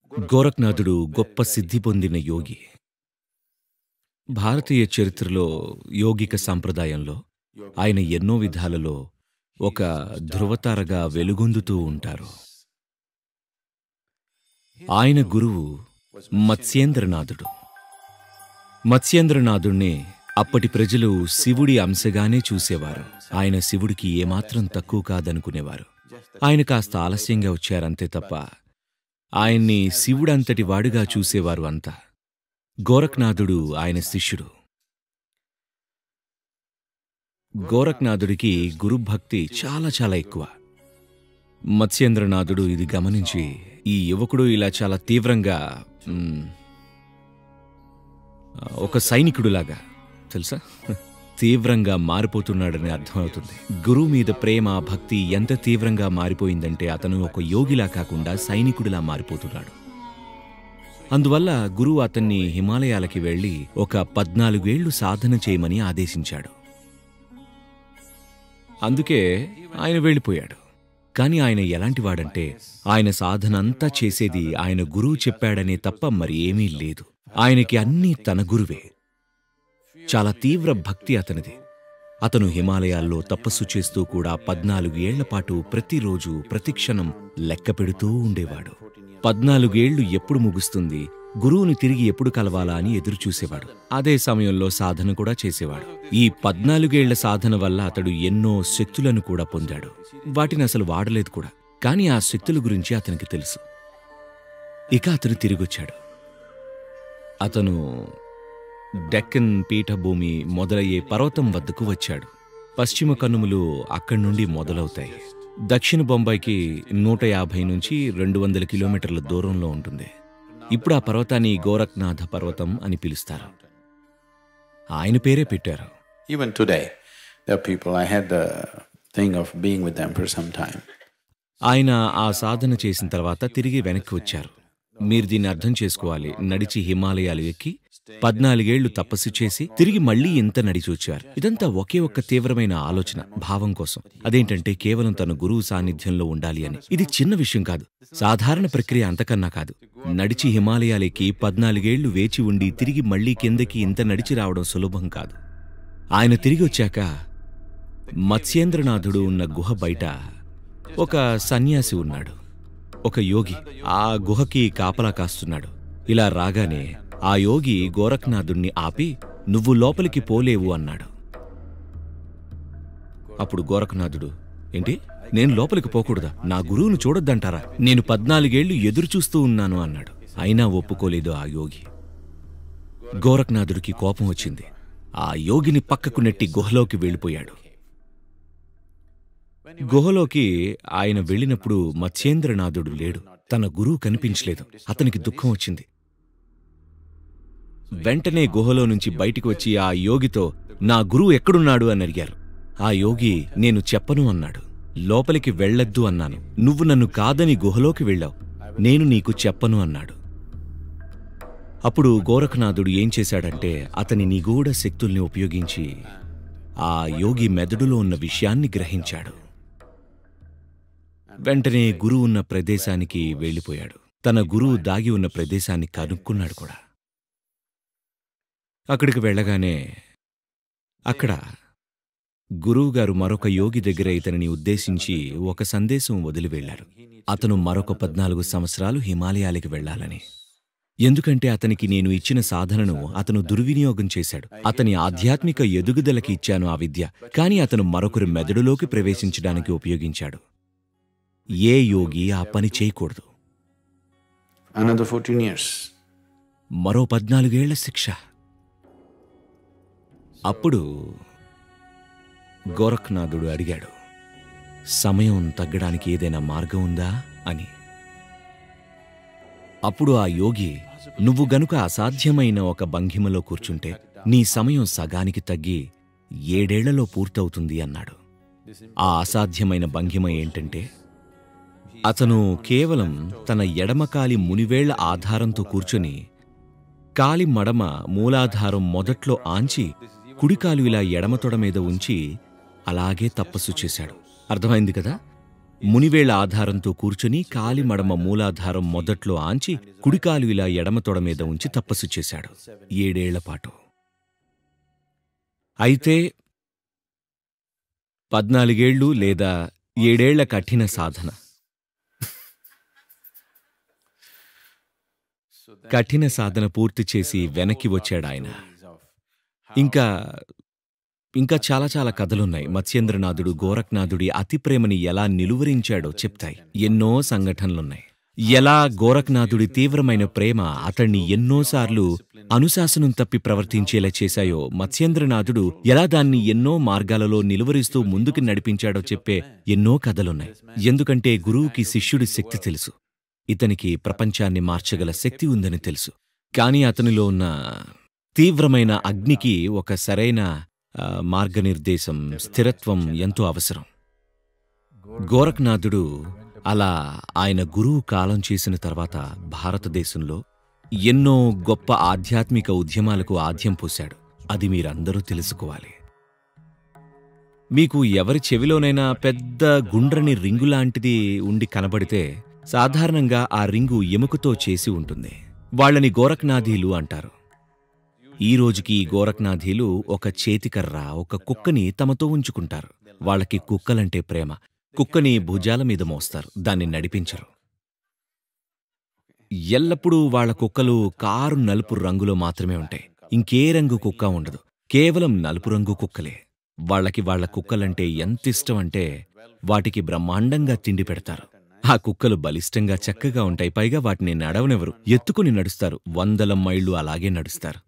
గోరఖ్నాథుడు గొప్ప సిద్ధి పొందిన యోగి భారతీయ చరిత్రలో యోగిక సంప్రదాయంలో ఆయన ఎన్నో విధాలలో ఒక ధృవతారగా వెలుగొందుతూ ఉంటారు ఆయన గురువు మత్స్యేంద్రనాథుడు మత్స్యేంద్రనాథుణ్ణి అప్పటి ప్రజలు శివుడి అంశగానే చూసేవారు ఆయన శివుడికి ఏమాత్రం తక్కువ కాదనుకునేవారు ఆయన కాస్త ఆలస్యంగా వచ్చారంతే తప్ప ఆయన్ని శివుడంతటి వాడుగా చూసేవారు అంతా గోరఖ్నాథుడు ఆయన శిష్యుడు గోరఖ్నాథుడికి గురుభక్తి చాలా చాలా ఎక్కువ మత్స్యేంద్రనాథుడు ఇది గమనించి ఈ యువకుడు ఇలా చాలా తీవ్రంగా మ్, ఒక సైనికుడులాగా తెలుసా తీవ్రంగా మారిపోతున్నాడని అర్థమవుతుంది గురువు మీద ప్రేమ భక్తి ఎంత తీవ్రంగా మారిపోయిందంటే అతను ఒక యోగిలా కాకుండా సైనికుడిలా మారిపోతున్నాడు అందువల్ల గురువు అతన్ని హిమాలయాలకి వెళ్లి ఒక పద్నాలుగేళ్లు సాధన చేయమని ఆదేశించాడు అందుకే ఆయన వెళ్ళిపోయాడు కాని ఆయన ఎలాంటివాడంటే ఆయన సాధన అంతా చేసేది ఆయన గురువు చెప్పాడనే తప్ప మరి ఏమీ లేదు ఆయనకి అన్నీ తన గురువే చాలా తీవ్ర భక్తి అతనిది అతను హిమాలయాల్లో తపస్సు చేస్తూ కూడా పద్నాలుగు ఏళ్ల పాటు ప్రతిరోజు ప్రతిక్షణం లెక్క పెడుతూ ఉండేవాడు పద్నాలుగేళ్లు ఎప్పుడు ముగుస్తుంది గురువుని తిరిగి ఎప్పుడు కలవాలా అని ఎదురుచూసేవాడు అదే సమయంలో సాధన కూడా చేసేవాడు ఈ పద్నాలుగేళ్ల సాధన వల్ల అతడు ఎన్నో శక్తులను కూడా పొందాడు వాటిని అసలు వాడలేదు కూడా కానీ ఆ శక్తుల గురించి అతనికి తెలుసు ఇక అతను తిరిగొచ్చాడు అతను డెక్కన్ పీఠభూమి మొదలయ్యే పర్వతం వద్దకు వచ్చాడు పశ్చిమ కనుమలు అక్కడి నుండి మొదలవుతాయి దక్షిణ బొంబాయికి నూట యాభై నుంచి రెండు వందల కిలోమీటర్ల దూరంలో ఉంటుంది ఇప్పుడు ఆ పర్వతాన్ని గోరఖ్నాథ పర్వతం అని పిలుస్తారు ఆయన పేరే పెట్టారు Even today, there are people, I had the thing of being with them for some time. ఆయన ఆ సాధన చేసిన తర్వాత తిరిగి వెనక్కి వచ్చారు మీరు దీన్ని అర్థం చేసుకోవాలి నడిచి హిమాలయాలు ఎక్కి పద్నాలుగేళ్లు తపస్సు చేసి తిరిగి మళ్ళీ ఇంత నడిచి వచ్చారు ఇదంతా ఒకే ఒక్క తీవ్రమైన ఆలోచన భావం కోసం అదేంటంటే కేవలం తన గురువు సాన్నిధ్యంలో ఉండాలి అని ఇది చిన్న విషయం కాదు సాధారణ ప్రక్రియ అంతకన్నా కాదు నడిచి హిమాలయాలకి పద్నాలుగేళ్లు వేచి ఉండి తిరిగి మళ్ళీ కిందకి ఇంత నడిచి రావడం సులభం కాదు ఆయన తిరిగి వచ్చాక మత్స్యేంద్రనాథుడు ఉన్న గుహ బయట ఒక సన్యాసి ఉన్నాడు ఒక యోగి ఆ గుహకి కాపలా కాస్తున్నాడు ఇలా రాగానే ఆ యోగి గోరఖ్నాథుణ్ణి ఆపి నువ్వు లోపలికి పోలేవు అన్నాడు అప్పుడు గోరఖ్నాథుడు ఏంటి నేను లోపలికి పోకూడదా నా గురువును చూడొద్దంటారా నేను పద్నాలుగేళ్లు ఎదురు చూస్తూ ఉన్నాను అన్నాడు అయినా ఒప్పుకోలేదు ఆ యోగి గోరఖ్నాథుడికి కోపం వచ్చింది ఆ యోగిని పక్కకు నెట్టి గుహలోకి వెళ్ళిపోయాడు గుహలోకి ఆయన వెళ్ళినప్పుడు మత్స్యేంద్రనాథుడు లేడు తన గురువు కనిపించలేదు అతనికి దుఃఖం వచ్చింది వెంటనే గుహలో నుంచి బయటికి వచ్చి ఆ యోగితో నా గురువు ఎక్కడున్నాడు అని అడిగారు ఆ యోగి నేను చెప్పను అన్నాడు లోపలికి వెళ్ళొద్దు అన్నాను నువ్వు నన్ను కాదని గుహలోకి వెళ్ళావు నేను నీకు చెప్పను అన్నాడు అప్పుడు గోరఖనాథుడు ఏం చేశాడంటే అతని నిగూఢ శక్తుల్ని ఉపయోగించి ఆ యోగి మెదడులో ఉన్న విషయాన్ని గ్రహించాడు వెంటనే గురువు ఉన్న ప్రదేశానికి వెళ్ళిపోయాడు తన గురువు దాగి ఉన్న ప్రదేశాన్ని కనుక్కున్నాడు కూడా అక్కడికి వెళ్ళగానే అక్కడ గురువుగారు మరొక యోగి దగ్గర ఇతనిని ఉద్దేశించి ఒక సందేశం వదిలి వెళ్లారు అతను మరొక పద్నాలుగు సంవత్సరాలు హిమాలయాలకి వెళ్ళాలని ఎందుకంటే అతనికి నేను ఇచ్చిన సాధనను అతను దుర్వినియోగం చేశాడు అతని ఆధ్యాత్మిక ఎదుగుదలకి ఇచ్చాను ఆ విద్య కానీ అతను మరొకరి మెదడులోకి ప్రవేశించడానికి ఉపయోగించాడు ఏ యోగి ఆ పని చేయకూడదు Another 14 years. మరో పద్నాలుగేళ్ల శిక్ష అప్పుడు గోరఖ్నాథుడు అడిగాడు సమయం తగ్గడానికి ఏదైనా మార్గం ఉందా అని అప్పుడు ఆ యోగి నువ్వు గనుక అసాధ్యమైన ఒక భంగిమలో కూర్చుంటే నీ సమయం సగానికి తగ్గి ఏడేళ్లలో పూర్తవుతుంది అన్నాడు ఆ అసాధ్యమైన భంగిమ ఏంటంటే అతను కేవలం తన ఎడమకాలి మునివేళ్ల ఆధారంతో కూర్చొని కాలి మడమ మూలాధారం మొదట్లో ఆంచి కుడికాలు ఇలా ఎడమ తొడ మీద ఉంచి అలాగే తపస్సు చేశాడు అర్థమైంది కదా మునివేళ్ల ఆధారంతో కూర్చుని కాలి మడమ మూలాధారం మొదట్లో ఆంచి కుడికాలు ఇలా ఎడమ తొడ మీద ఉంచి తపస్సు చేశాడు ఏడేళ్ల పాటు అయితే పద్నాలుగేళ్లు లేదా ఏడేళ్ల కఠిన సాధన కఠిన సాధన పూర్తి చేసి వెనక్కి వచ్చాడు ఆయన ఇంకా ఇంకా చాలా చాలా కథలున్నాయి మత్స్యేంద్రనాథుడు గోరఖ్నాథుడి అతి ప్రేమని ఎలా నిలువరించాడో చెప్తాయి ఎన్నో సంఘటనలున్నాయి ఎలా గోరఖ్నాథుడి తీవ్రమైన ప్రేమ అతణ్ణి ఎన్నోసార్లు అనుశాసనం తప్పి ప్రవర్తించేలా చేశాయో మత్స్యేంద్రనాథుడు ఎలా దాన్ని ఎన్నో మార్గాలలో నిలువరిస్తూ ముందుకు నడిపించాడో చెప్పే ఎన్నో కథలున్నాయి ఎందుకంటే గురువుకి శిష్యుడి శక్తి తెలుసు ఇతనికి ప్రపంచాన్ని మార్చగల శక్తి ఉందని తెలుసు కాని అతనిలో ఉన్న తీవ్రమైన అగ్నికి ఒక సరైన ఆ, మార్గనిర్దేశం స్థిరత్వం ఎంతో అవసరం గోరఖ్నాథుడు అలా ఆయన గురువు కాలం చేసిన తర్వాత భారతదేశంలో ఎన్నో గొప్ప ఆధ్యాత్మిక ఉద్యమాలకు ఆద్యం పోశాడు అది మీరందరూ తెలుసుకోవాలి మీకు ఎవరి చెవిలోనైనా పెద్ద గుండ్రని రింగు లాంటిది ఉండి కనబడితే సాధారణంగా ఆ రింగు ఎముకతో చేసి ఉంటుంది వాళ్ళని గోరఖ్నాథీలు అంటారు ఈ రోజుకి ఈ గోరఖ్నాథీలు ఒక చేతికర్ర ఒక కుక్కని తమతో ఉంచుకుంటారు వాళ్ళకి కుక్కలంటే ప్రేమ కుక్కని భుజాల మీద మోస్తారు దాన్ని నడిపించరు ఎల్లప్పుడూ వాళ్ళ కుక్కలు కారు నలుపు రంగులో మాత్రమే ఉంటాయి ఇంకే రంగు కుక్క ఉండదు కేవలం నలుపు రంగు కుక్కలే వాళ్ళకి వాళ్ళ కుక్కలంటే ఎంత ఇష్టం అంటే వాటికి బ్రహ్మాండంగా తిండి పెడతారు ఆ కుక్కలు బలిష్టంగా చక్కగా ఉంటాయి పైగా వాటిని నడవనెవరు ఎత్తుకుని నడుస్తారు వందల మైళ్ళు అలాగే నడుస్తారు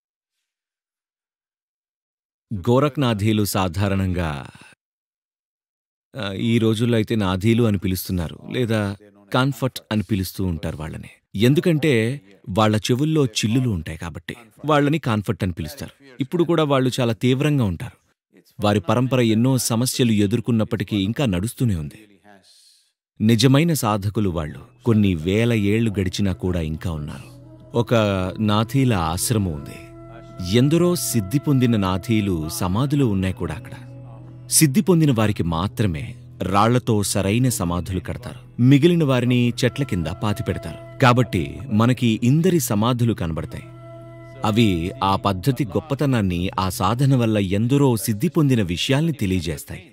గోరఖ్నాథీలు సాధారణంగా ఆ, ఈ రోజుల్లో అయితే నాథీలు అని పిలుస్తున్నారు లేదా కాన్ఫర్ట్ అని పిలుస్తూ ఉంటారు వాళ్ళని ఎందుకంటే వాళ్ళ చెవుల్లో చిల్లులు ఉంటాయి కాబట్టి వాళ్ళని కాన్ఫర్ట్ అని పిలుస్తారు ఇప్పుడు కూడా వాళ్ళు చాలా తీవ్రంగా ఉంటారు వారి పరంపర ఎన్నో సమస్యలు ఎదుర్కొన్నప్పటికీ ఇంకా నడుస్తూనే ఉంది నిజమైన సాధకులు వాళ్ళు కొన్ని వేల ఏళ్లు గడిచినా కూడా ఇంకా ఉన్నారు ఒక నాథీల ఆశ్రమం ఉంది ఎందరో సిద్ధి పొందిన నాథీలు సమాధులు ఉన్నాయి కూడా అక్కడ సిద్ధి పొందిన వారికి మాత్రమే రాళ్లతో సరైన సమాధులు కడతారు మిగిలిన వారిని చెట్ల కింద పాతిపెడతారు కాబట్టి మనకి ఇందరి సమాధులు కనబడతాయి అవి ఆ పద్ధతి గొప్పతనాన్ని ఆ సాధన వల్ల ఎందరో సిద్ధి పొందిన విషయాల్ని తెలియజేస్తాయి